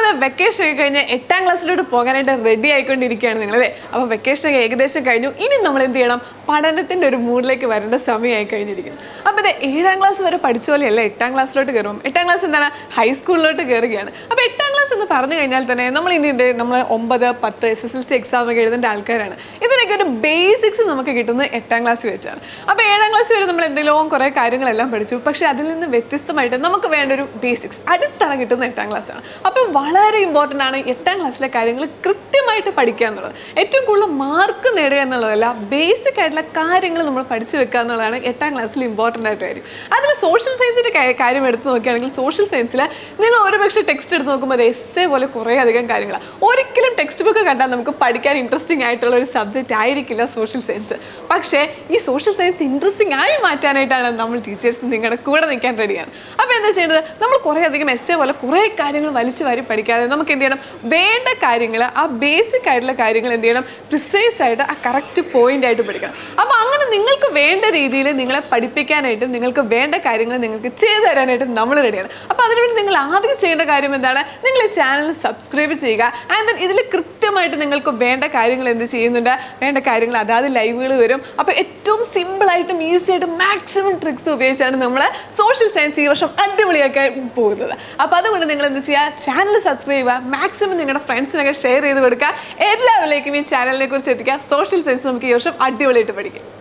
ഇത് വെക്കേഷൻ ഒക്കെ കഴിഞ്ഞ് എട്ടാം ക്ലാസ്സിലോട്ട് പോകാനായിട്ട് റെഡി ആയിക്കൊണ്ടിരിക്കുകയാണ് നിങ്ങൾ അല്ലേ അപ്പോൾ വെക്കേഷൻ ഒക്കെ ഏകദേശം കഴിഞ്ഞു ഇനി നമ്മൾ എന്ത് ചെയ്യണം പഠനത്തിൻ്റെ ഒരു മൂഡിലേക്ക് വരേണ്ട സമയമായി കഴിഞ്ഞിരിക്കുന്നു അപ്പോൾ ഇത് ഏഴാം ക്ലാസ് വരെ പഠിച്ച പോലെയല്ല എട്ടാം ക്ലാസ്സിലോട്ട് കയറും എട്ടാം ക്ലാസ് എന്താണ് ഹൈസ്കൂളിലോട്ട് കയറുകയാണ് അപ്പോൾ എട്ടാം ക്ലാസ് എന്ന് പറഞ്ഞു കഴിഞ്ഞാൽ തന്നെ നമ്മൾ ഇനി ഇത് നമ്മൾ ഒമ്പത് പത്ത് S S L C exam ഒക്കെ എഴുതേണ്ട ആൾക്കാരാണ് ഇതിനൊക്കെ ഒരു ബേസിക്സ് നമുക്ക് കിട്ടുന്നത് എട്ടാം ക്ലാസ് വെച്ചാണ് അപ്പോൾ ഏഴാം ക്ലാസ് വരെ നമ്മൾ എന്തെങ്കിലും കുറേ കാര്യങ്ങളെല്ലാം പഠിച്ചു പക്ഷേ അതിൽ നിന്ന് വ്യത്യസ്തമായിട്ട് നമുക്ക് വേണ്ട ഒരു ബേസിക്സ് അടുത്തറ കിട്ടുന്ന എട്ടാം ക്ലാസ് ആണ് അപ്പോൾ വളരെ ഇമ്പോർട്ടൻ്റ് ആണ് എട്ടാം ക്ലാസ്സിലെ കാര്യങ്ങൾ കൃത്യമായിട്ട് പഠിക്കുക എന്നുള്ളത് ഏറ്റവും കൂടുതൽ മാർക്ക് നേടുക എന്നുള്ളതല്ല ബേസിക് ആയിട്ടുള്ള കാര്യങ്ങൾ നമ്മൾ പഠിച്ചു വെക്കുക എന്നുള്ളതാണ് എട്ടാം ക്ലാസ്സിൽ ഇമ്പോർട്ടൻ്റ് ആയിട്ട് കാര്യം അതിൽ സോഷ്യൽ സയൻസിൻ്റെ കാര്യം എടുത്ത് നോക്കുകയാണെങ്കിൽ സോഷ്യൽ സയൻസിൽ നിങ്ങൾ ഒരുപക്ഷെ ടെക്സ്റ്റ് എടുത്ത് നോക്കുമ്പോൾ എസ്സേ പോലെ കുറേ അധികം കാര്യങ്ങളാണ് ഒരിക്കലും ടെക്സ്റ്റ് ബുക്ക് കണ്ടാൽ നമുക്ക് പഠിക്കാൻ ഇൻട്രസ്റ്റിംഗ് ആയിട്ടുള്ള ഒരു സബ്ജക്റ്റ് ആയിരിക്കില്ല സോഷ്യൽ സയൻസ് പക്ഷേ ഈ സോഷ്യൽ സയൻസ് ഇൻട്രസ്റ്റിംഗ് ആയി മാറ്റാനായിട്ടാണ് നമ്മൾ ടീച്ചേഴ്സ് നിങ്ങളുടെ കൂടെ നിൽക്കാൻ റെഡിയാണ് അപ്പോൾ എന്താ ചെയ്യേണ്ടത് നമ്മൾ കുറേ അധികം എസ്സേ പോലെ കുറേ കാര്യങ്ങൾ വലിച്ചു വാരി പഠിക്കാതെ നമുക്ക് എന്ത് ചെയ്യണം വേണ്ട കാര്യങ്ങൾ ആ ബേസിക് ആയിട്ടുള്ള കാര്യങ്ങൾ എന്ത് ചെയ്യണം പ്രിസൈസ് ആയിട്ട് ആ കറക്റ്റ് പോയിന്റ് ആയിട്ട് പഠിക്കണം അപ്പോൾ അങ്ങനെ നിങ്ങൾക്ക് വേണ്ട രീതിയിൽ നിങ്ങളെ പഠിപ്പിക്കാനായിട്ടും നിങ്ങൾക്ക് വേണ്ട കാര്യങ്ങൾ നിങ്ങൾക്ക് ചെയ്തു തരാനായിട്ടും നമ്മൾ റെഡിയാണ് അപ്പോൾ അതിനുവേണ്ടി നിങ്ങൾ ആദ്യം ചെയ്യേണ്ട കാര്യം എന്താണ് നിങ്ങൾ ഈ ചാനൽ സബ്സ്ക്രൈബ് ചെയ്യുക ആൻഡ് ദെൻ ഇതിൽ കൃത്യമായിട്ട് നിങ്ങൾക്ക് വേണ്ട കാര്യങ്ങൾ എന്ത് ചെയ്യുന്നുണ്ട് വേണ്ട കാര്യങ്ങൾ അതാത് ലൈവുകൾ വരും അപ്പോൾ ഏറ്റവും സിമ്പിളായിട്ടും ഈസി ആയിട്ടും മാക്സിമം ട്രിക്സ് ഉപയോഗിച്ചാണ് നമ്മൾ സോഷ്യൽ സയൻസ് ഈ വർഷം അടിപൊളിയാക്കാൻ പോകുന്നത് അപ്പോൾ അതുകൊണ്ട് നിങ്ങൾ എന്ത് ചെയ്യുക ചാനൽ സബ്സ്ക്രൈബ് ചെയ്യുക മാക്സിമം നിങ്ങളുടെ ഫ്രണ്ട്സിനൊക്കെ ഷെയർ ചെയ്ത് കൊടുക്കുക എല്ലാവരിലേക്കും ഈ ചാനലിനെ കുറിച്ച് എത്തിക്കുക സോഷ്യൽ സയൻസ് നമുക്ക് ഈ വർഷം അടിപൊളിയായിട്ട് പഠിക്കാം